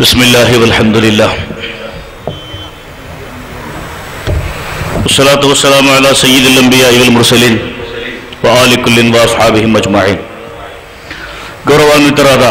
بسم الله والحمد لله والصلاة والسلام على سيد الأنبياء والمرسلين وآل كل وأصحابهم أجمعين ಗೌರವಾನ್ವಿತರಾದ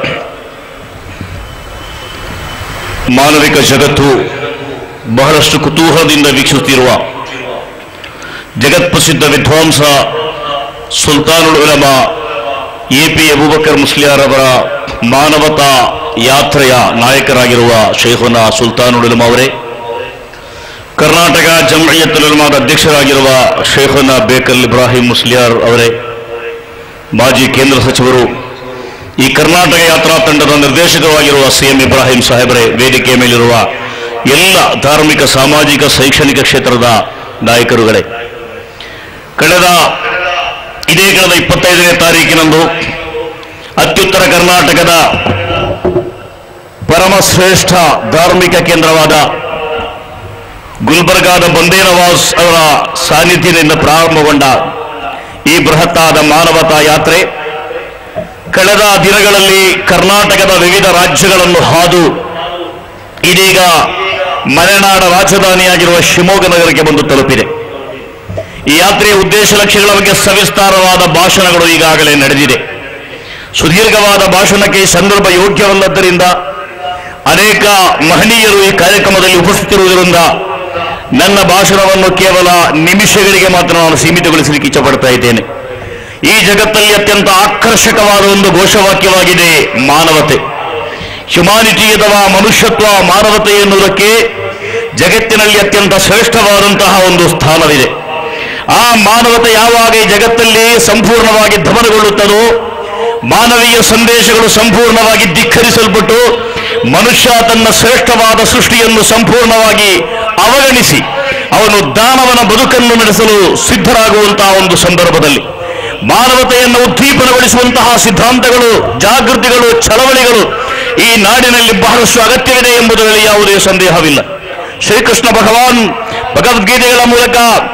ಮಾನವಿಕ ಜಗತ್ತು ಬಹಳಷ್ಟು ಕುತೂಹಲದಿಂದ ವೀಕ್ಷಿಸುತ್ತಿರುವ ಜಗತ್ಪ್ರಸಿದ್ಧ ವಿದ್ವಾಂಸ ಸುಲ್ತಾನುಲ್ ಉಲಮಾ ಎ ಪಿ ಅಬೂಬಕರ್ ಮುಸ್ಲಿಯಾರವರ ಮಾನವತಾ ಯಾತ್ರೆಯ ನಾಯಕರಾಗಿರುವ ಶೇಖುನ ಸುಲ್ತಾನುಲ್ ಉಲಮಾ ಅವರೇ ಕರ್ನಾಟಕ ಜಮಯತ್ತುಲ್ ಉಲಮಾದ ಅಧ್ಯಕ್ಷರಾಗಿರುವ ಶೇಖುನ ಬೇಕಲ್ ಇಬ್ರಾಹಿಂ ಮುಸ್ಲಿಯಾರ್ ಅವರೇ ಮಾಜಿ ಕೇಂದ್ರ ಸಚಿವರು ಈ ಕರ್ನಾಟಕ ಯಾತ್ರಾ ತಂಡದ ನಿರ್ದೇಶಕರಾಗಿರುವ ಸಿ ಎಂ ಇಬ್ರಾಹಿಂ ಸಾಹೇಬರೇ ವೇದಿಕೆಯ ಮೇಲಿರುವ ಎಲ್ಲ ಧಾರ್ಮಿಕ ಸಾಮಾಜಿಕ ಶೈಕ್ಷಣಿಕ ಕ್ಷೇತ್ರದ ನಾಯಕರುಗಳೇ ಕಳೆದ ಇದೇ ಕಳೆದ ಇಪ್ಪತ್ತೈದನೇ ತಾರೀಕಿನಂದು ಅತ್ಯುತ್ತರ ಕರ್ನಾಟಕದ ಪರಮಶ್ರೇಷ್ಠ ಧಾರ್ಮಿಕ ಕೇಂದ್ರವಾದ ಗುಲ್ಬರ್ಗಾದ ಬಂದೇ ನವಾಜ್ ಅವರ ಸಾನ್ನಿಧ್ಯದಿಂದ ಪ್ರಾರಂಭಗೊಂಡ ಈ ಬೃಹತ್ತಾದ ಮಾನವತಾ ಯಾತ್ರೆ ಕಳೆದ ದಿನಗಳಲ್ಲಿ ಕರ್ನಾಟಕದ ವಿವಿಧ ರಾಜ್ಯಗಳನ್ನು ಹಾದು ಇದೀಗ ಮಲೆನಾಡ ರಾಜಧಾನಿಯಾಗಿರುವ ಶಿವಮೊಗ್ಗ ನಗರಕ್ಕೆ ಬಂದು ತಲುಪಿದೆ ಈ ಯಾತ್ರೆಯ ಉದ್ದೇಶ ಲಕ್ಷ್ಯಗಳ ಬಗ್ಗೆ ಸವಿಸ್ತಾರವಾದ ಭಾಷಣಗಳು ಈಗಾಗಲೇ ನಡೆದಿದೆ ಸುದೀರ್ಘವಾದ ಭಾಷಣಕ್ಕೆ ಈ ಸಂದರ್ಭ ಯೋಗ್ಯವಲ್ಲದ್ದರಿಂದ ಅನೇಕ ಮಹನೀಯರು ಈ ಕಾರ್ಯಕ್ರಮದಲ್ಲಿ ಉಪಸ್ಥಿತಿರುವುದರಿಂದ ನನ್ನ ಭಾಷಣವನ್ನು ಕೇವಲ ನಿಮಿಷಗಳಿಗೆ ಮಾತ್ರ ನಾನು ಸೀಮಿತಗೊಳಿಸಲಿಕ್ಕೆ ಇಚ್ಛಪಡ್ತಾ ಇದ್ದೇನೆ ಈ ಜಗತ್ತಲ್ಲಿ ಅತ್ಯಂತ ಆಕರ್ಷಕವಾದ ಒಂದು ಘೋಷವಾಕ್ಯವಾಗಿದೆ ಮಾನವತೆ ಹ್ಯುಮಾನಿಟಿ ಅಥವಾ ಮನುಷ್ಯತ್ವ ಮಾನವತೆ ಎನ್ನುವುದಕ್ಕೆ ಜಗತ್ತಿನಲ್ಲಿ ಅತ್ಯಂತ ಶ್ರೇಷ್ಠವಾದಂತಹ ಒಂದು ಸ್ಥಾನವಿದೆ ಆ ಮಾನವತೆ ಯಾವಾಗ ಈ ಜಗತ್ತಲ್ಲಿ ಸಂಪೂರ್ಣವಾಗಿ ದಮನಗೊಳ್ಳುತ್ತದೋ ಮಾನವೀಯ ಸಂದೇಶಗಳು ಸಂಪೂರ್ಣವಾಗಿ ಧಿಕ್ಕರಿಸಲ್ಪಟ್ಟು ಮನುಷ್ಯ ತನ್ನ ಶ್ರೇಷ್ಠವಾದ ಸೃಷ್ಟಿಯನ್ನು ಸಂಪೂರ್ಣವಾಗಿ ಅವಗಣಿಸಿ ಅವನು ದಾನವನ ಬದುಕನ್ನು ನಡೆಸಲು ಸಿದ್ಧರಾಗುವಂತಹ ಒಂದು ಸಂದರ್ಭದಲ್ಲಿ ಮಾನವತೆಯನ್ನು ಉದ್ದೀಪನಗೊಳಿಸುವಂತಹ ಸಿದ್ಧಾಂತಗಳು ಜಾಗೃತಿಗಳು ಚಳವಳಿಗಳು ಈ ನಾಡಿನಲ್ಲಿ ಬಹಳಷ್ಟು ಅಗತ್ಯವಿದೆ ಎಂಬುದರಲ್ಲಿ ಯಾವುದೇ ಸಂದೇಹವಿಲ್ಲ ಶ್ರೀಕೃಷ್ಣ ಭಗವಾನ್ ಭಗವದ್ಗೀತೆಗಳ ಮೂಲಕ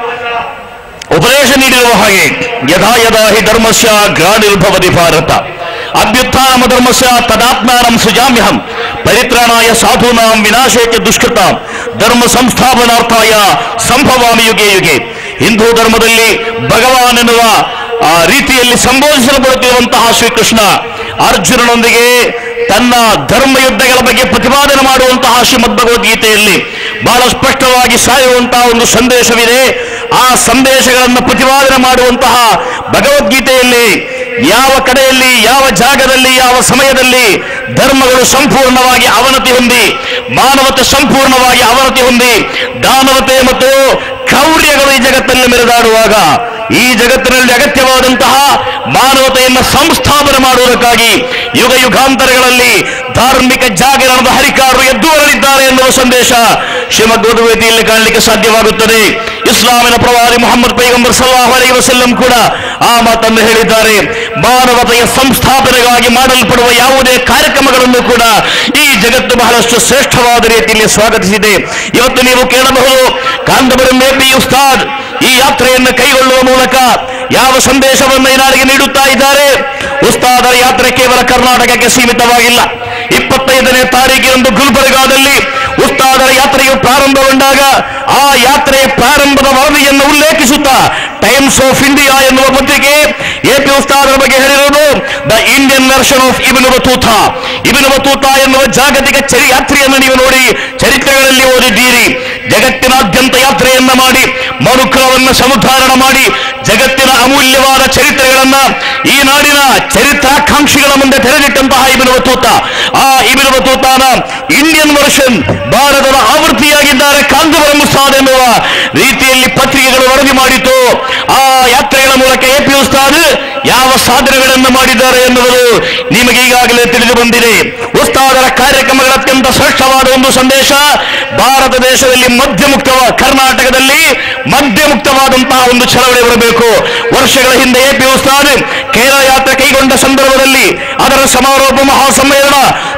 ಉಪದೇಶ ನೀಡಿರುವ ಹಾಗೆ ಯಥಾ ಯಥಾ ಹಿ ಧರ್ಮಸ್ಯ ಗ್ರಾಣಿರ್ಭವತಿ ಭಾರತ ಅಭ್ಯುತ್ಥಾನಮ ಧರ್ಮಸ್ಯ ತದಾತ್ಮಾನಂ ಸೃಜಾಮ್ಯಹಂ ಪರಿತ್ರಾಣಾಯ ಸಾಧೂನಾಂ ವಿನಾಶೇಚ ದುಷ್ಕೃತಾಂ ಧರ್ಮ ಸಂಸ್ಥಾಪನಾರ್ಥಾಯ ಸಂಭವಾಮಿ ಯುಗೆ ಯುಗೆ ಹಿಂದೂ ಧರ್ಮದಲ್ಲಿ ಭಗವಾನ್ ಎನ್ನುವ ಆ ರೀತಿಯಲ್ಲಿ ಸಂಬೋಧಿಸಲ್ಪಡುತ್ತಿರುವಂತಹ ಶ್ರೀಕೃಷ್ಣ ಅರ್ಜುನನೊಂದಿಗೆ ತನ್ನ ಧರ್ಮ ಯುದ್ಧಗಳ ಬಗ್ಗೆ ಪ್ರತಿಪಾದನೆ ಮಾಡುವಂತಹ ಶ್ರೀಮದ್ ಭಗವದ್ಗೀತೆಯಲ್ಲಿ ಬಹಳ ಸ್ಪಷ್ಟವಾಗಿ ಸಾಯುವಂತಹ ಒಂದು ಸಂದೇಶವಿದೆ ಆ ಸಂದೇಶಗಳನ್ನು ಪ್ರತಿಪಾದನೆ ಮಾಡುವಂತಹ ಭಗವದ್ಗೀತೆಯಲ್ಲಿ ಯಾವ ಕಡೆಯಲ್ಲಿ ಯಾವ ಜಾಗದಲ್ಲಿ ಯಾವ ಸಮಯದಲ್ಲಿ ಧರ್ಮಗಳು ಸಂಪೂರ್ಣವಾಗಿ ಅವನತಿ ಹೊಂದಿ ಮಾನವತೆ ಸಂಪೂರ್ಣವಾಗಿ ಅವನತಿ ಹೊಂದಿ ದಾನವತೆ ಮತ್ತು ಕ್ರೌರ್ಯಗಳು ಈ ಜಗತ್ತಲ್ಲಿ ಮೆರೆದಾಡುವಾಗ ಈ ಜಗತ್ತಿನಲ್ಲಿ ಅಗತ್ಯವಾದಂತಹ ಮಾನವತೆಯನ್ನು ಸಂಸ್ಥಾಪನೆ ಮಾಡುವುದಕ್ಕಾಗಿ ಯುಗ ಯುಗಾಂತರಗಳಲ್ಲಿ ಧಾರ್ಮಿಕ ಜಾಗರಣದ ಹರಿಕಾರರು ಎದ್ದು ಬರಲಿದ್ದಾರೆ ಎನ್ನುವ ಸಂದೇಶ ಶ್ರೀಮದ್ಭಗವದ್ಗೀತೆಯಲ್ಲಿ ಕಾಣಲಿಕ್ಕೆ ಸಾಧ್ಯವಾಗುತ್ತದೆ ಇಸ್ಲಾಮಿನ ಪ್ರವಾದಿ ಮೊಹಮ್ಮದ್ ಪೈಗಂಬರ್ ಸಲ್ಲಾಹು ಅಲೈಹಿ ವಸಲ್ಲಂ ಕೂಡ ಆ ಮಾತನ್ನು ಹೇಳಿದ್ದಾರೆ ಮಾನವತೆಯ ಸಂಸ್ಥಾಪನೆಗಾಗಿ ಮಾಡಲ್ಪಡುವ ಯಾವುದೇ ಕಾರ್ಯಕ್ರಮಗಳನ್ನು ಕೂಡ ಈ ಜಗತ್ತು ಬಹಳಷ್ಟು ಶ್ರೇಷ್ಠವಾದ ರೀತಿಯಲ್ಲಿ ಸ್ವಾಗತಿಸಿದೆ ಇವತ್ತು ನೀವು ಕೇಳಬಹುದು ಕಾಂದಬರಂ ಎಪಿ ಉಸ್ತಾದ್ ಈ ಯಾತ್ರೆಯನ್ನು ಕೈಗೊಳ್ಳುವ ಮೂಲಕ ಯಾವ ಸಂದೇಶವನ್ನು ಈ ನಾಡಿಗೆ ನೀಡುತ್ತಾ ಇದ್ದಾರೆ ಉಸ್ತಾದರ ಯಾತ್ರೆ ಕೇವಲ ಕರ್ನಾಟಕಕ್ಕೆ ಸೀಮಿತವಾಗಿಲ್ಲ ಇಪ್ಪತ್ತೈದನೇ ತಾರೀಕಿನಂದು ಗುಲ್ಬರ್ಗಾದಲ್ಲಿ ಉಸ್ತಾದರ ಯಾತ್ರೆಯು ಪ್ರಾರಂಭಗೊಂಡಾಗ ಆ ಯಾತ್ರೆಯ ಪ್ರಾರಂಭದ ವರದಿಯನ್ನು ಉಲ್ಲೇಖಿಸುತ್ತಾ ಟೈಮ್ಸ್ ಆಫ್ ಇಂಡಿಯಾ ಎನ್ನುವ ಪತ್ರಿಕೆ ಎಪಿ ಉಸ್ತಾದರ ಬಗ್ಗೆ ಹೇಳಿರುವುದು the Indian version of Ibn Battuta Ibn Battuta ಎನ್ನುವ ಜಾಗತಿಕ ಚರಿ ಯಾತ್ರೆಯನ್ನು ನೀವು ನೋಡಿ ಚರಿತ್ರೆಗಳಲ್ಲಿ ಓದಿದ್ದೀರಿ ಜಗತ್ತಿನಾದ್ಯಂತ ಯಾತ್ರೆಯನ್ನ ಮಾಡಿ ಮನುಕುಲವನ್ನು ಸಮುದ್ಧಾರಣ ಮಾಡಿ ಜಗತ್ತಿನ ಅಮೂಲ್ಯವಾದ ಚರಿತ್ರೆಗಳನ್ನ ಈ ನಾಡಿನ ಚರಿತ್ರಾಕಾಂಕ್ಷಿಗಳ ಮುಂದೆ ತೆರೆದಿಟ್ಟಂತಹ ಇಬಿನ್ ಬತೂತ ಆ ಇಬಿನ್ ಬತೂತಾನ ಇಂಡಿಯನ್ ವರ್ಷನ್ ಭಾರತದ ಆವೃತ್ತಿಯಾಗಿದ್ದಾರೆ ಕಾಂದವರ ಮುಸ್ತಾದ್ ಎನ್ನುವ ರೀತಿಯಲ್ಲಿ ಪತ್ರಿಕೆಗಳು ವರದಿ ಮಾಡಿತು ಆ ಯಾತ್ರೆಗಳ ಮೂಲಕ ಎಪಿ ಉಸ್ತಾದ್ ಯಾವ ಸಾಧನೆಗಳನ್ನು ಮಾಡಿದ್ದಾರೆ ಎನ್ನುವುದು ನಿಮಗೆ ಈಗಾಗಲೇ ತಿಳಿದು ಬಂದಿದೆ ಉಸ್ತಾದರ ಕಾರ್ಯಕ್ರಮಗಳ ಅತ್ಯಂತ ಶ್ರೇಷ್ಠವಾದ ಒಂದು ಸಂದೇಶ ಭಾರತ ದೇಶದಲ್ಲಿ ಮದ್ಯಮುಕ್ತವ ಕರ್ನಾಟಕದಲ್ಲಿ ಮದ್ಯಮುಕ್ತವಾದಂತಹ ಒಂದು ಚಳವಳಿ ಬರಬೇಕು ವರ್ಷಗಳ ಹಿಂದೆ ಎಪಿ ಉಸ್ತಾದ್ ಕೇರಳ ಯಾತ್ರೆ ಕೈಗೊಂಡ ಸಂದರ್ಭದಲ್ಲಿ ಅದರ ಸಮಾರೋಪ ಮಹಾಸಮ್ಮೇಳನ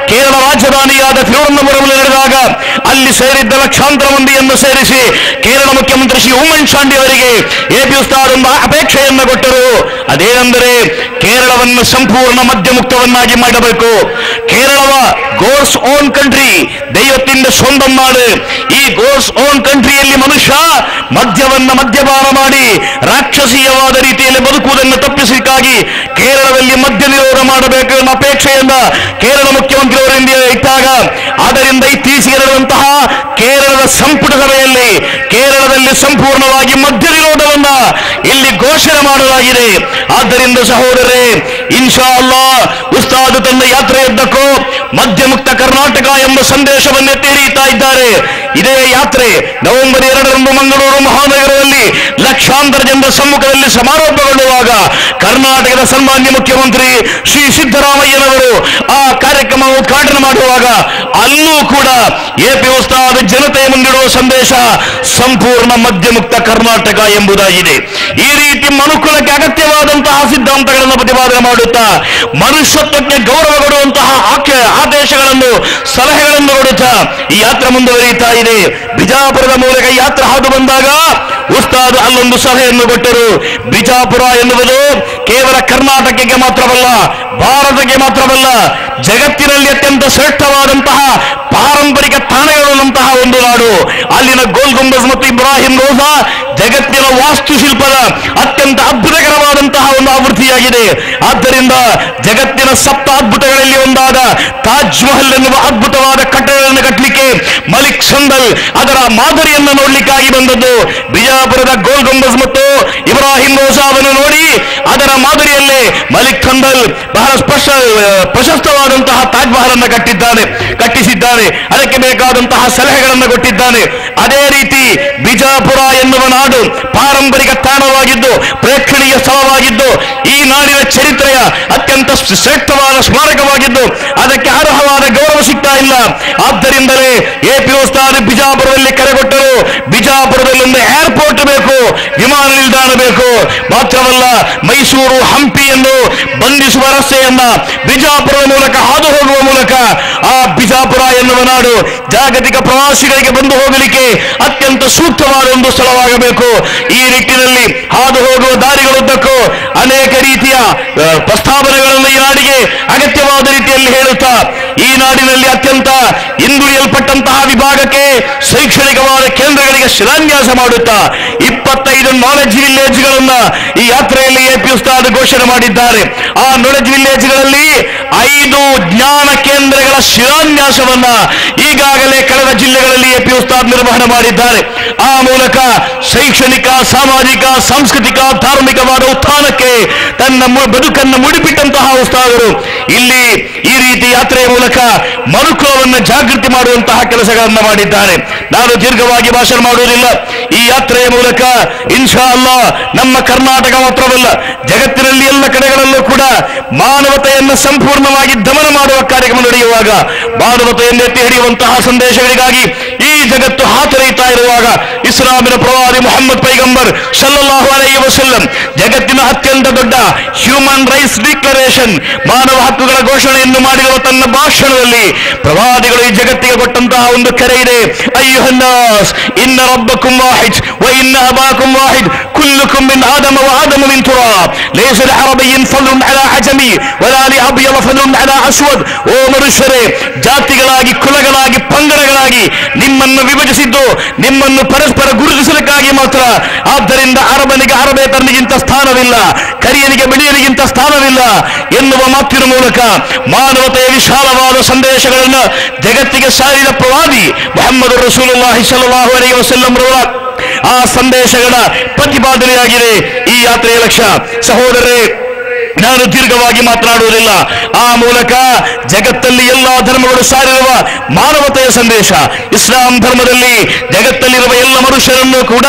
ಕೇರಳ ರಾಜಧಾನಿಯಾದ ತಿರುವನಂತಪುರದಲ್ಲಿ ನಡೆದಾಗ ಅಲ್ಲಿ ಸೇರಿದ್ದ ಲಕ್ಷಾಂತರ ಮಂದಿಯನ್ನು ಸೇರಿಸಿ ಕೇರಳ ಮುಖ್ಯಮಂತ್ರಿ ಶ್ರೀ ಉಮ್ಮನ್ ಚಾಂಡಿ ಅವರಿಗೆ ಎಪಿ ಉಸ್ತಾದ್ ಒಂದು ಅಪೇಕ್ಷೆಯನ್ನು ಕೊಟ್ಟರು ಅದೇನೆಂದರೆ ಕೇರಳವನ್ನು ಸಂಪೂರ್ಣ ಮದ್ಯಮುಕ್ತವನ್ನಾಗಿ ಮಾಡಬೇಕು ಕೇರಳವ ಗೋಡ್ಸ್ ಓನ್ ಕಂಟ್ರಿ ದೈವತ್ತಿಂದ ಸ್ವന്തಂ ನಾಡು ಈ ಗೋಡ್ಸ್ ಓನ್ ಕಂಟ್ರಿಯಲ್ಲಿ ಮನುಷ್ಯ ಮದ್ಯವನ್ನ ಮದ್ಯಪಾನ ಮಾಡಿ ರಾಕ್ಷಸೀಯವಾದ ರೀತಿಯಲ್ಲಿ ಬದುಕುವುದನ್ನು ತಪ್ಪಿಸಲಿಕ್ಕಾಗಿ ಕೇರಳದಲ್ಲಿ ಮದ್ಯ ನಿರೋಧ ಮಾಡಬೇಕು ಎಂಬ ಅಪೇಕ್ಷೆಯನ್ನ ಕೇರಳ ಮುಖ್ಯಮಂತ್ರಿಯವರಿಂದ ಇಟ್ಟಾಗ ಆದ್ದರಿಂದ ಇತ್ತೀಚೆಗೆ ನಡೆದಂತಹ ಕೇರಳದ ಸಂಪುಟ ಸಭೆಯಲ್ಲಿ ಕೇರಳದಲ್ಲಿ ಸಂಪೂರ್ಣವಾಗಿ ಮದ್ಯ ನಿರೋಧವನ್ನ ಇಲ್ಲಿ ಘೋಷಣೆ ಮಾಡಲಾಗಿದೆ ಆದ್ದರಿಂದ ಸಹೋದರರೇ ಇನ್ಶಾ ಅಲ್ಲಾ ಉಸ್ತಾದ್ ತನ್ನ ಯಾತ್ರೆಯುದ್ದಕ್ಕೂ ಮದ್ಯಮುಕ್ತ ಕರ್ನಾಟಕ ಎಂಬ ಸಂದೇಶವನ್ನು ಎತ್ತಿ ಹಿಡಿಯುತ್ತಾ ಇದ್ದಾರೆ ಇದೇ ಯಾತ್ರೆ ನವೆಂಬರ್ ಎರಡರಂದು ಮಂಗಳೂರು ಮಹಾನಗರದಲ್ಲಿ ಲಕ್ಷಾಂತರ ಜನರ ಸಮ್ಮುಖದಲ್ಲಿ ಸಮಾರೋಪಗೊಳ್ಳುವಾಗ ಕರ್ನಾಟಕದ ಸನ್ಮಾನ್ಯ ಮುಖ್ಯಮಂತ್ರಿ ಶ್ರೀ ಸಿದ್ದರಾಮಯ್ಯನವರು ಆ ಕಾರ್ಯಕ್ರಮ ಉದ್ಘಾಟನೆ ಮಾಡುವಾಗ ಅಲ್ಲೂ ಕೂಡ ಎಪಿ ಉಸ್ತಾದ್ ಜನತೆಯ ಮುಂದಿಡುವ ಸಂದೇಶ ಸಂಪೂರ್ಣ ಮದ್ಯಮುಕ್ತ ಕರ್ನಾಟಕ ಎಂಬುದಾಗಿದೆ ಈ ರೀತಿ ಮನುಕುಲಕ್ಕೆ ಅಗತ್ಯವಾದಂತಹ ಸಿದ್ಧಾಂತಗಳನ್ನು ಪ್ರತಿಪಾದನೆ ಮಾಡುತ್ತಾ ಮನುಷ್ಯತ್ವಕ್ಕೆ ಗೌರವ ಕೊಡುವಂತಹ ಆಖ್ಯ ಆದೇಶಗಳನ್ನು ಸಲಹೆಗಳನ್ನು ಕೊಡುತ್ತಾ ಈ ಯಾತ್ರೆ ಮುಂದುವರಿಯುತ್ತಾ ಇದೆ ಬಿಜಾಪುರದ ಮೂಲಕ ಈ ಯಾತ್ರೆ ಹಾದು ಬಂದಾಗ ಉಸ್ತಾದ್ ಅಲ್ಲೊಂದು ಸಲಹೆಯನ್ನು ಕೊಟ್ಟರು ಬಿಜಾಪುರ ಎನ್ನುವುದು ಕೇವಲ ಕರ್ನಾಟಕಕ್ಕೆ ಮಾತ್ರವಲ್ಲ ಭಾರತಕ್ಕೆ ಮಾತ್ರವಲ್ಲ ಜಗತ್ತಿನಲ್ಲಿ ಅತ್ಯಂತ ಶ್ರೇಷ್ಠವಾದಂತಹ ಪಾರಂಪರಿಕ ತಾಣಗಳುಳ್ಳಂತಹ ಒಂದು ನಾಡು ಅಲ್ಲಿನ ಗೋಲ್ ಗುಂಬಜ್ ಮತ್ತು ಇಬ್ರಾಹಿಂ ರೋಜಾ ಜಗತ್ತಿನ ವಾಸ್ತುಶಿಲ್ಪದ ಅತ್ಯಂತ ಅದ್ಭುತಕರವಾದಂತಹ ಒಂದು ಆವೃತ್ತಿಯಾಗಿದೆ ಆದ್ದರಿಂದ ಜಗತ್ತಿನ ಸಪ್ತ ಅದ್ಭುತಗಳಲ್ಲಿ ಒಂದಾದ ತಾಜ್ ಮಹಲ್ ಎನ್ನುವ ಅದ್ಭುತವಾದ ಕಟ್ಟಡಗಳನ್ನು ಕಟ್ಟಲಿಕ್ಕೆ ಮಲಿಕ್ ಸಂದಲ್ ಅದರ ಮಾದರಿಯನ್ನು ನೋಡ್ಲಿಕ್ಕಾಗಿ ಬಂದದ್ದು ಬಿಜಾಪುರದ ಗೋಲ್ ಗುಂಬಜ್ ಮತ್ತು ಇಬ್ರಾಹಿಂ ರೋಜಾವನ್ನು ನೋಡಿ ಅದರ ಮಾದರಿಯಲ್ಲೇ ಮಲಿಕ್ ಖಂದಲ್ ಬಹಳ ಸ್ಪಷ್ಟ ಪ್ರಶಸ್ತವಾದಂತಹ ತಾಜ್ ಮಹಲ್ ಅನ್ನು ಕಟ್ಟಿದ್ದಾನೆ ಕಟ್ಟಿಸಿದ್ದಾನೆ ಅದಕ್ಕೆ ಬೇಕಾದಂತಹ ಸಲಹೆಗಳನ್ನು ಕೊಟ್ಟಿದ್ದಾನೆ ಅದೇ ರೀತಿ ಬಿಜಾಪುರ ಎನ್ನುವ ನಾಡು ಪಾರಂಪರಿಕ ತಾಣವಾಗಿದ್ದು ಪ್ರೇಕ್ಷಣೀಯ ಸ್ಥಳವಾಗಿದ್ದು ಈ ನಾಡಿನ ಚರಿತ್ರೆಯ ಅತ್ಯಂತ ಶ್ರೇಷ್ಠವಾದ ಸ್ಮಾರಕವಾಗಿದ್ದು ಅದಕ್ಕೆ ಅರ್ಹವಾದ ಗೌರವ ಸಿಗ್ತಾ ಇಲ್ಲ ಆದ್ದರಿಂದಲೇ ಎಪಿ ಉಸ್ತಾದ್ ಬಿಜಾಪುರದಲ್ಲಿ ಕರೆಗೊಟ್ಟರು ಬಿಜಾಪುರದಲ್ಲಿ ಒಂದು ಏರ್ಪೋರ್ಟ್ ಬೇಕು ವಿಮಾನ ನಿಲ್ದಾಣ ಬೇಕು ಮಾತ್ರವಲ್ಲ ಮೈಸೂರು ಹಂಪಿಯನ್ನು ಬಂಧಿಸುವ ರಸ್ತೆಯನ್ನ ಬಿಜಾಪುರದ ಮೂಲಕ ಹಾದು ಹೋಗುವ ಮೂಲಕ ಆ ಬಿಜಾಪುರ ಎನ್ನುವ ನಾಡು ಜಾಗತಿಕ ಪ್ರವಾಸಿಗರಿಗೆ ಬಂದು ಹೋಗಲಿಕ್ಕೆ ಅತ್ಯಂತ ಸೂಕ್ತವಾದ ಒಂದು ಸ್ಥಳವಾಗಬೇಕು ಈ ನಿಟ್ಟಿನಲ್ಲಿ ಹಾದು ಹೋಗುವ ದಾರಿಗಳುದ್ದಕ್ಕೂ ಅನೇಕ ರೀತಿಯ ಆ, ಪ್ರಸ್ತಾವನೆಗಳನ್ನು ಈ ನಾಡಿಗೆ ಅಗತ್ಯವಾದ ರೀತಿಯಲ್ಲಿ ಹೇಳುತ್ತಾ ಈ ನಾಡಿನಲ್ಲಿ ಅತ್ಯಂತ ಹಿಂದುಳಿಯಲ್ಪಟ್ಟಂತಹ ವಿಭಾಗಕ್ಕೆ ಶೈಕ್ಷಣಿಕವಾದ ಕೇಂದ್ರಗಳಿಗೆ ಶಿಲಾನ್ಯಾಸ ಮಾಡುತ್ತಾ ಇಪ್ಪತ್ತೈದು ನಾಲೆಜ್ ವಿಲೇಜ್ಗಳನ್ನ ಈ ಯಾತ್ರೆಯಲ್ಲಿ ಎಪಿ ಉಸ್ತಾದ್ ಘೋಷಣೆ ಮಾಡಿದ್ದಾರೆ ಆ ನಾಲೆಜ್ ವಿಲೇಜ್ಗಳಲ್ಲಿ ಐದು ಜ್ಞಾನ ಕೇಂದ್ರಗಳ ಶಿಲಾನ್ಯಾಸವನ್ನ ಈಗಾಗಲೇ ಕಳೆದ ಜಿಲ್ಲೆಗಳಲ್ಲಿ ಎಪಿ ಉಸ್ತಾದ್ ನಿರ್ವಹಣೆ ಮಾಡಿದ್ದಾರೆ ಆ ಮೂಲಕ ಶೈಕ್ಷಣಿಕ ಸಾಮಾಜಿಕ ಸಾಂಸ್ಕೃತಿಕ ಧಾರ್ಮಿಕವಾದ ಉತ್ಥಾನಕ್ಕೆ ತನ್ನ ಮು- ಬದುಕನ್ನು ಮುಡಿಪಿಟ್ಟಂತಹ ಉಸ್ತಾದರು ಇಲ್ಲಿ ಈ ರೀತಿ ಯಾತ್ರೆಯ ಮೂಲಕ ಮನುಕುಲವನ್ನು ಜಾಗೃತಿ ಮಾಡುವಂತಹ ಕೆಲಸಗಳನ್ನು ಮಾಡಿದ್ದಾರೆ ನಾನು ದೀರ್ಘವಾಗಿ ಭಾಷಣ ಮಾಡುವುದಿಲ್ಲ ಈ ಯಾತ್ರೆಯ ಮೂಲಕ ಇನ್ಶಾ ಅಲ್ಲಾ ನಮ್ಮ ಕರ್ನಾಟಕ ಮಾತ್ರವಲ್ಲ ಜಗತ್ತಿನಲ್ಲಿ ಎಲ್ಲ ಕಡೆಗಳಲ್ಲೂ ಕೂಡ ಮಾನವತೆಯನ್ನು ಸಂಪೂರ್ಣವಾಗಿ ದಮನ ಮಾಡುವ ಕಾರ್ಯಕ್ರಮ ನಡೆಯುವಾಗ ಮಾನವತೆಯನ್ನು ಎತ್ತಿ ಹಿಡಿಯುವಂತಹ ಸಂದೇಶಗಳಿಗಾಗಿ ಈ ಜಗತ್ತು ಹಾತೊರೆಯುತ್ತಾ ಇರುವಾಗ ಇಸ್ಲಾಮಿನ ಪ್ರವಾದಿ ಮೊಹಮ್ಮದ್ ಪೈಗಂಬರ್ ಸಲ್ಲಲ್ಲಾಹು ಅಲೈಹಿ ವಸಲ್ಲಂ ಜಗತ್ತಿನ ಅತ್ಯಂತ ದೊಡ್ಡ ಹ್ಯೂಮನ್ ರೈಟ್ಸ್ ಡಿಕ್ಲರೇಷನ್ ಮಾನವ ಹಕ್ಕುಗಳ ಘೋಷಣೆಯನ್ನು ಮಾಡಿರುವ ತನ್ನ ಭಾಷಣದಲ್ಲಿ ಪ್ರವಾದಿಗಳು ಈ ಜಗತ್ತಿಗೆ ಕೊಟ್ಟಂತಹ ಒಂದು ಕರೆ ಇದೆ ಅಯ್ಯುಹನ್ನಾಸ್ ಇನ್ನ ರಬ್ಬಕುಂ ವಾಹಿದ್ ವ ಇನ್ನ ಅಬಾಕುಂ ವಾಹಿದ್ كلكم من آدم وآدم من تراب ليس لعربي فضل على عجمي ولا لأبيض فضل على أسود ಓ ಮನುಷ್ಯರೇ ಜಾತಿಗಳಾಗಿ ಕುಲಗಳಾಗಿ ಪಂಗಡಗಳಾಗಿ ನಿಮ್ಮನ್ನು ವಿಭಜಿಸಿದ್ದು ನಿಮ್ಮನ್ನು ಪರಸ್ಪರ ಗುರುತಿಸಲಿಕ್ಕಾಗಿ ಮಾತ್ರ ಆದ್ದರಿಂದ ಅರಬನಿಗೆ ಅರಬೇತನಿಗಿಂತ ಸ್ಥಾನವಿಲ್ಲ ಕರಿಯನಿಗೆ ಬಿಳಿಯನಿಗಿಂತ ಸ್ಥಾನವಿಲ್ಲ ಎನ್ನುವ ಮಾತಿನ ಮೂಲಕ ಮಾನವತೆಯ ವಿಶಾಲವಾದ ಸಂದೇಶಗಳನ್ನು ಜಗತ್ತಿಗೆ ಸಾರಿದ ಪ್ರವಾದಿ ಮೊಹಮ್ಮದ್ ರಸೂಲುಲ್ಲಾಹಿ ಸಲಾಹು ಅಲೈಹಿ ವಸಲ್ಲಂ ರವರ ಆ ಸಂದೇಶಗಳ ಪ್ರತಿಪಾದನೆಯಾಗಿದೆ ಈ ಯಾತ್ರೆಯ ಲಕ್ಷ್ಯ ಸಹೋದರರೇ ನಾನು ದೀರ್ಘವಾಗಿ ಮಾತನಾಡುವುದಿಲ್ಲ ಆ ಮೂಲಕ ಜಗತ್ತಲ್ಲಿ ಎಲ್ಲಾ ಧರ್ಮಗಳು ಸಾರಿರುವ ಮಾನವತೆಯ ಸಂದೇಶ ಇಸ್ಲಾಂ ಧರ್ಮದಲ್ಲಿ ಜಗತ್ತಲ್ಲಿರುವ ಎಲ್ಲ ಮನುಷ್ಯರನ್ನು ಕೂಡ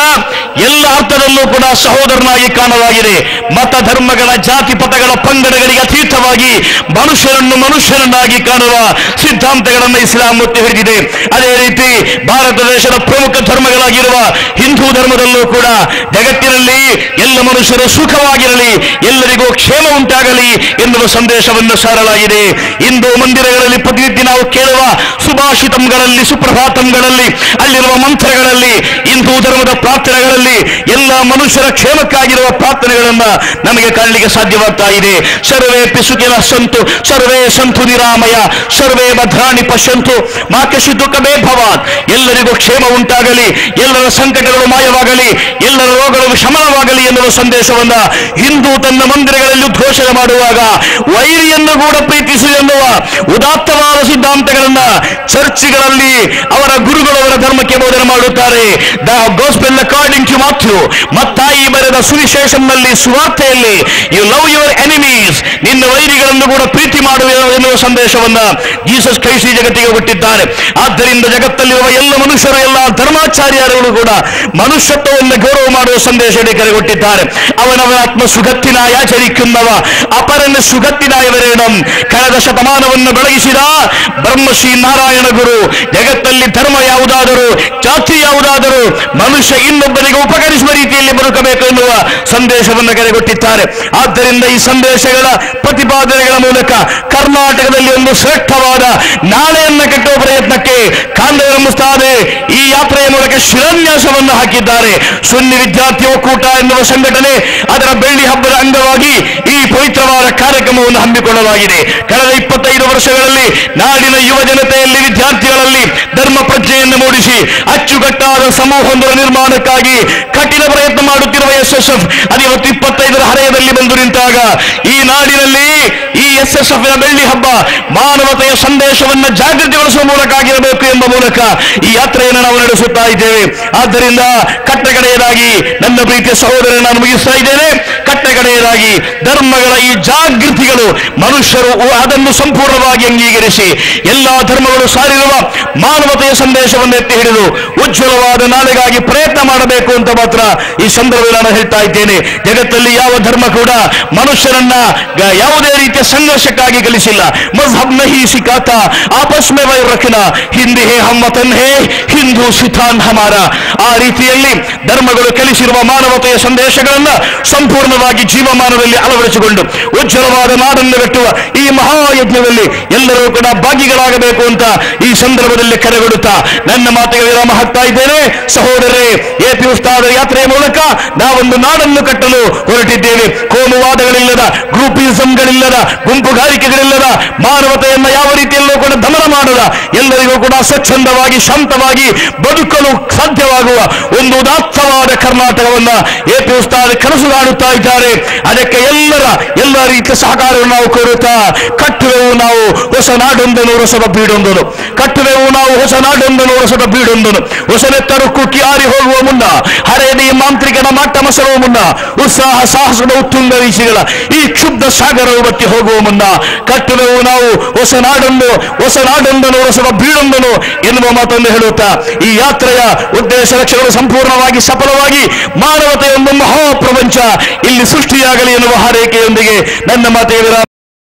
ಎಲ್ಲ ಅರ್ಥದಲ್ಲೂ ಕೂಡ ಸಹೋದರನಾಗಿ ಕಾಣಲಾಗಿದೆ ಮತ ಧರ್ಮಗಳ ಜಾತಿ ಪಥಗಳ ಪಂಗಡಗಳಿಗೆ ಅತೀತವಾಗಿ ಮನುಷ್ಯರನ್ನು ಮನುಷ್ಯರನ್ನಾಗಿ ಕಾಣುವ ಸಿದ್ಧಾಂತಗಳನ್ನು ಇಸ್ಲಾಂ ಒತ್ತಿ ಹಿಡಿದಿದೆ ಅದೇ ರೀತಿ ಭಾರತ ದೇಶದ ಪ್ರಮುಖ ಧರ್ಮಗಳಾಗಿರುವ ಹಿಂದೂ ಧರ್ಮದಲ್ಲೂ ಕೂಡ ಜಗತ್ತಿನಲ್ಲಿ ಎಲ್ಲ ಮನುಷ್ಯರು ಸುಖವಾಗಿರಲಿ ಎಲ್ಲರಿಗೂ ಕ್ಷೇಮ ಉಂಟಾಗಲಿ ಎನ್ನುವ ಸಂದೇಶವನ್ನು ಸಾರಲಾಗಿದೆ ಹಿಂದೂ ಮಂದಿರಗಳಲ್ಲಿ ಪ್ರತಿನಿತ್ಯ ನಾವು ಕೇಳುವ ಸುಭಾಷಿತಂಗಳಲ್ಲಿ ಸುಪ್ರಭಾತಂಗಳಲ್ಲಿ ಅಲ್ಲಿರುವ ಮಂತ್ರಗಳಲ್ಲಿ ಹಿಂದೂ ಧರ್ಮದ ಪ್ರಾರ್ಥನೆಗಳಲ್ಲಿ ಎಲ್ಲ ಮನುಷ್ಯರ ಕ್ಷೇಮಕ್ಕಾಗಿರುವ ಪ್ರಾರ್ಥನೆಗಳನ್ನ ನಮಗೆ ಕಾಣಲಿಕ್ಕೆ ಸಾಧ್ಯವಾಗ್ತಾ ಇದೆ ಸರ್ವೇ ಪಿಸುಕಿನ ಸಂತು ಸರ್ವೇ ಸಂತು ನಿರಾಮಯ ಸರ್ವೇ ಭದ್ರಾಣಿ ಪಶ್ಯಂತು ಮಾಕಶಿ ದುಃಖಮೇ ಭವಾನ್ ಎಲ್ಲರಿಗೂ ಕ್ಷೇಮ ಉಂಟಾಗಲಿ ಎಲ್ಲರ ಸಂಕಟಗಳು ಮಾಯವಾಗಲಿ ಎಲ್ಲರ ರೋಗಗಳು ಶಮನವಾಗಲಿ ಎನ್ನುವ ಸಂದೇಶವನ್ನ ಹಿಂದೂ ತನ್ನ ಮಂದಿರಗಳಲ್ಲಿ ಉದ್ಘೋಷಣೆ ಮಾಡುವಾಗ ವೈರಿಯನ್ನು ಕೂಡ ಪ್ರೀತಿಸು ಎನ್ನುವ ಉದಾತ್ತವಾದ ಸಿದ್ಧಾಂತಗಳನ್ನ ಚರ್ಚ್ಗಳಲ್ಲಿ ಅವರ ಗುರುಗಳು ಅವರ ಧರ್ಮಕ್ಕೆ ಬೋಧನೆ ಮಾಡುತ್ತಾರೆ the gospel according to Matthew Mathai ಬರೆದ ಸುವಿಶೇಷಂನಲ್ಲಿ ಸುವಾರ್ತೆಯಲ್ಲಿ ಯು ಲವ್ ಯುವರ್ ಎನಿಮೀಸ್ ನಿನ್ನ ವೈರಿಗಳನ್ನು ಕೂಡ ಪ್ರೀತಿ ಮಾಡುವೆ ಎನ್ನುವ ಸಂದೇಶವನ್ನ ಜೀಸಸ್ ಕ್ರೈಸ್ಟ್ ಈ ಜಗತ್ತಿಗೆ ಕೊಟ್ಟಿದ್ದಾರೆ ಆದ್ದರಿಂದ ಜಗತ್ತಲ್ಲಿರುವ ಎಲ್ಲ ಮನುಷ್ಯರು ಎಲ್ಲ ಧರ್ಮಾಚಾರ್ಯರುಗಳು ಕೂಡ ಮನುಷ್ಯತ್ವವನ್ನು ಗೌರವ ಮಾಡುವ ಸಂದೇಶ ಕರೆಗೊಟ್ಟಿದ್ದಾರೆ ಅವನವನ ಆತ್ಮ ಸುಗತ್ತಿನಾಯ ಚರಿക്കുന്നವ ಅಪರನ ಸುಗತ್ತಿನಾಯವರೇಣಂ ಕಳೆದ ಶತಮಾನವನ್ನು ಬೆಳಗಿಸಿದ ಬ್ರಹ್ಮಶ್ರೀ ನಾರಾಯಣ ಗುರು ಜಗತ್ತಲ್ಲಿ ಧರ್ಮ ಯಾವುದಾದರೂ ಜಾತಿ ಯಾವುದಾದರೂ ಮನುಷ್ಯ ಇನ್ನೊಬ್ಬರಿಗೆ ಉಪಕರಿಸುವ ರೀತಿಯಲ್ಲಿ ಬದುಕಬೇಕು ಎನ್ನುವ ಸಂದೇಶವನ್ನು ಕರೆಗೊಟ್ಟಿದ್ದಾರೆ ಆದ್ದರಿಂದ ಈ ಸಂದೇಶಗಳ ಪ್ರತಿಪಾದನೆಗಳ ಮೂಲಕ ಕರ್ನಾಟಕದಲ್ಲಿ ಒಂದು ಶ್ರೇಷ್ಠವಾದ ನಾಳೆಯನ್ನು ಕಟ್ಟುವ ಪ್ರಯತ್ನಕ್ಕೆ ಕಾಂದವರ ಮುಸ್ತಾದೆ ಈ ಯಾತ್ರೆಯ ಮೂಲಕ ಶಿಲಾನ್ಯಾಸವನ್ನು ಹಾಕಿದ್ದಾರೆ ಸುನ್ನಿ ವಿದ್ಯಾರ್ಥಿ ಒಕ್ಕೂಟ ಎನ್ನುವ ಸಂಘಟನೆ ಅದರ ಬೆಳ್ಳಿ ಹಬ್ಬದ ಅಂಗವಾಗಿ ಈ ಪವಿತ್ರವಾದ ಕಾರ್ಯಕ್ರಮವನ್ನು ಹಮ್ಮಿಕೊಳ್ಳಲಾಗಿದೆ ಕಳೆದ ಇಪ್ಪತ್ತೈದು ವರ್ಷಗಳಲ್ಲಿ ನಾಡಿನ ಯುವ ಜನತೆಯಲ್ಲಿ ವಿದ್ಯಾರ್ಥಿಗಳಲ್ಲಿ ಧರ್ಮ ಪ್ರಜ್ಞೆಯನ್ನು ಮೂಡಿಸಿ ಅಚ್ಚುಕಟ್ಟಾದ ಸಮೂಹವೊಂದರ ನಿರ್ಮಾಣಕ್ಕಾಗಿ ಕಠಿಣ ಪ್ರಯತ್ನ ಮಾಡುತ್ತಿರುವ ಎಸ್ ಎಸ್ ಎಫ್ ಅದು ಇವತ್ತು ಇಪ್ಪತ್ತೈದರ ಹರೆಯದಲ್ಲಿ ಬಂದು ನಿಂತಾಗ ಈ ನಾಡಿನಲ್ಲಿ ಈ ಎಸ್ ಎಸ್ ಎಫ್ ಬೆಳ್ಳಿ ಹಬ್ಬ ಮಾನವತೆಯ ಸಂದೇಶವನ್ನು ಜಾಗೃತಿಗೊಳಿಸುವ ಮೂಲಕ ಆಗಿರಬೇಕು ಎಂಬ ಮೂಲಕ ಈ ಯಾತ್ರೆಯನ್ನು ನಾವು ನಡೆಸುತ್ತಾ ಇದ್ದೇವೆ ಆದ್ದರಿಂದ ಕಟ್ಟಕಡೆಯದಾಗಿ ನನ್ನ ಪ್ರೀತಿಯ ಸಹೋದರ ನಾನು ಮುಗಿಸ್ತಾ ಇದ್ದೇನೆ ಕಟ್ಟಕಡೆಯದಾಗಿ ಧರ್ಮಗಳ ಈ ಜಾಗೃತಿಗಳು ಮನುಷ್ಯರು ಅದನ್ನು ಸಂಪೂರ್ಣವಾಗಿ ಅಂಗೀಕರಿಸಿ ಎಲ್ಲಾ ಧರ್ಮಗಳು ಸಾರಿರುವ ಮಾನವತೆಯ ಸಂದೇಶವನ್ನು ಎತ್ತಿ ಹಿಡಿದು ಉಜ್ವಲವಾದ ನಾಳೆಗಾಗಿ ಪ್ರಯತ್ನ ಮಾಡಬೇಕು ಅಂತ ಮಾತ್ರ ಈ ಸಂದರ್ಭದಲ್ಲಿ ನಾನು ಹೇಳ್ತಾ ಇದ್ದೇನೆ ಜಗತ್ತಲ್ಲಿ ಯಾವ ಧರ್ಮ ಕೂಡ ಮನುಷ್ಯರನ್ನ ಗ- ಯಾವುದೇ ರೀತಿಯ ಸಂಘರ್ಷಕ್ಕಾಗಿ ಕಲಿಸಿಲ್ಲ ಮಜ್ಹಬ್ ನಹಿ ಸಿಕಾತ ಆಪಸ್ ಮೇ ವೈ ರಖನ ಹಿಂದಿ ಹೇ ಹಮ್ಮ ತನ್ ಹೇ ಹಿಂದೂ ಸಿಥಾನ್ ಹಮಾರ ಆ ರೀತಿಯಲ್ಲಿ ಧರ್ಮಗಳು ಕಲಿಸಿರುವ ಮಾನವತೆಯ ಸಂದೇಶಗಳನ್ನ ಸಂಪೂರ್ಣವಾಗಿ ಜೀವಮಾನದಲ್ಲಿ ಅಳವಡಿಸಿಕೊಂಡು ಉಜ್ವಲವಾದ ನಾಡನ್ನು ಕಟ್ಟುವ ಈ ಮಹಾಯಜ್ಞದಲ್ಲಿ ಎಲ್ಲರೂ ಕೂಡ ಭಾಗಿಗಳಾಗಬೇಕು ಅಂತ ಈ ಸಂದರ್ಭದಲ್ಲಿ ಕರೆಗೊಡುತ್ತಾ ನನ್ನ ಮಾತಿಗೆ ವಿರಾಮ ಹಾಕ್ತಾ ಇದ್ದೇನೆ ಸಹೋದರರೇ ಎಪಿ ಉಸ್ತಾದ ಯಾತ್ರೆಯ ಮೂಲಕ ನಾವೊಂದು ನಾಡನ್ನು ಕಟ್ಟಲು ಹೊರಟಿದ್ದೇವೆ ಕೋಮುವಾದಗಳಿಲ್ಲದ ಗ್ರೂಪಿಸಂಗಳಿಲ್ಲದ ಗುಂಪುಗಾರಿಕೆಗಳಿಲ್ಲದ ಮಾನವತೆಯನ್ನ ಯಾವ ರೀತಿಯಲ್ಲೂ ಕೂಡ ದಮನ ಮಾಡದ ಎಲ್ಲರಿಗೂ ಕೂಡ ಸ್ವಚ್ಛಂದವಾಗಿ ಶಾಂತವಾಗಿ ಬದುಕಲು ಸಾಧ್ಯವಾಗುವ ಒಂದು ಉದಾತ್ತವಾದ ಕರ್ನಾಟಕವನ್ನ ಎಪಿ ಉಸ್ತಾದ ಕನಸು ಕಾಣುತ್ತಾ ಇದ್ದಾರೆ ಅದಕ್ಕೆ ಎಲ್ಲರ ಎಲ್ಲ ರೀತಿಯ ಸಹಕಾರವನ್ನು ನಾವು ಕೋರುತ್ತಾ ಕಟ್ಟುವೆವು ನಾವು ಹೊಸ ನಾಡೊಂದನು ರಸದ ಬೀಡೊಂದನು ಕಟ್ಟುವೆವು ನಾವು ಹೊಸ ನಾಡೊಂದನು ರಸದ ಬೀಡೊಂದನು ಹೊಸನೆತ್ತರು ಕುಕ್ಕಿ ಆರಿ ಹೋಗುವ ಮುನ್ನ ಹರೆಯದಿ ಮಾಂತ್ರಿಕನ ಮಟ್ಟ ಮಸರುವ ಮುನ್ನ ಉತ್ಸಾಹ ಸಾಹಸದ ಉತ್ತುಂಗ ವೀಸಿಗಳ ಈ ಕ್ಷುಬ್ಧ ಸಾಗರವು ಬತ್ತಿ ಹೋಗುವ ಮುನ್ನ ಕಟ್ಟುವೆವು ನಾವು ಹೊಸ ನಾಡೊಂದು ಹೊಸ ನಾಡೊಂದನು ರಸದ ಬೀಡೊಂದನು ಎನ್ನುವ ಮಾತನ್ನು ಹೇಳುತ್ತಾ ಈ ಯಾತ್ರೆಯ ಉದ್ದೇಶ ಲಕ್ಷ್ಯಗಳು ಸಂಪೂರ್ಣವಾಗಿ ಸಫಲವಾಗಿ ಮಾನವತೆಯ ಒಂದು ಮಹಾಪ್ರಪಂಚ ಇಲ್ಲಿ ಸೃಷ್ಟಿಯಾಗಲಿ ಎನ್ನುವ ಹಾರೈಕೆಯೊಂದಿಗೆ ನನ್ನ ಮಾತಿಗೆ ವಿರಾಮ